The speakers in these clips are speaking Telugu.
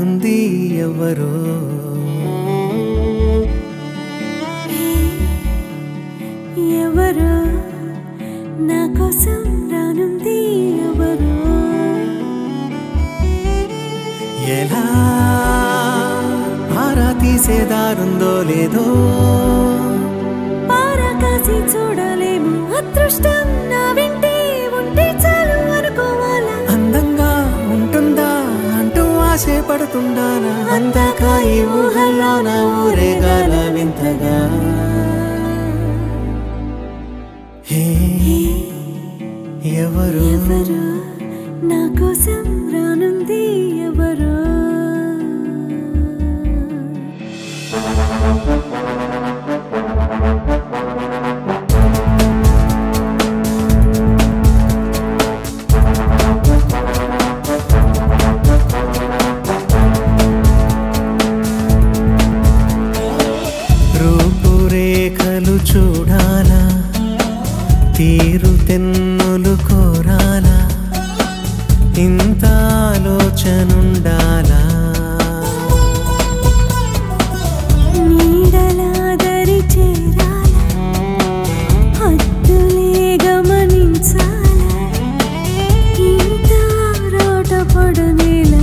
రానుంది ఎవరో ఎవరో నా కోసం రానుంది ఎవరో ఎలా ఆరా తీసేదారుందో లేదో పారా కాసి చూడలేము అదృష్టం నా వెంటే ఉంటే చాలు అనుకోవాలా అందంగా ఉంటుందా అంటూ ఆశే పడుతుండానా అందాక ఈ ఊహల్లో నా ఊరేగాల వింతగా హే ఎవరు ఎవరో నా కోసం రానుంది ఎవరో రూపురేఖలు చూడాలా తీరు తెన్నులు కోరాలా ఇంత ఆలోచనుండాలా నీడలాదరి చేరాలా హద్దులే గమనించాలా ఇంత రోట పడనేలా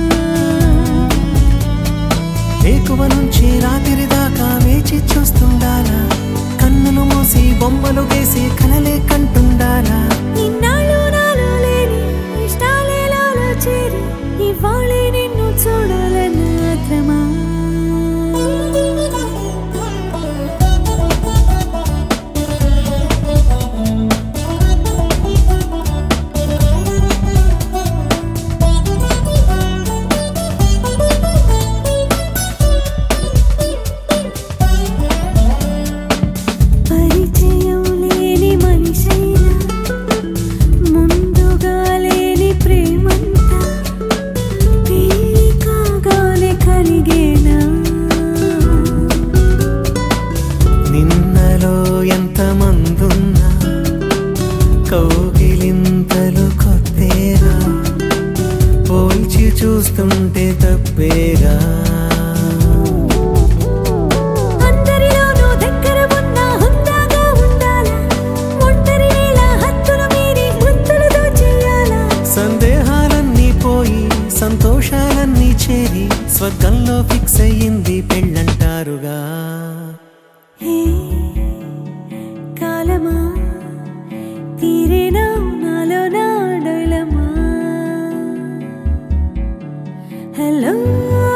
వేకువ నుంచి రాత్రి దాకా వేచి చూస్తుండాలా కన్నులు మూసి బొమ్మలు వేసి కలలే కంటుండాలా ఇన్నాళ్ళు నాలో లేని ఇష్టాలే నాలో చేరి ఇవాళే నిన్ను చూడాలన్న ఆత్రమా పరిచయం లేని మనిషైనా ముందుగా లేని ప్రేమంతా తేలికగానే కలిగేనా నిన్నలో ఎంత మందున్నా కౌగిలింతలు కొత్తేగా పోల్చి చూస్తుంటే తప్పేగా అందరిలోనూ దగ్గర ఉన్న హుందాగా ఉండాలా ఒంటరి వేళ హద్దులు మీరి ముద్దులతో చేయాలా సందేహాలన్నీ పోయి సంతోషాలన్నీ చేరి స్వర్గంలో ఫిక్స్ అయ్యింది పెళ్ళంటారుగా హే కాలమా తీరేనా నాలో నా డైలమా హలో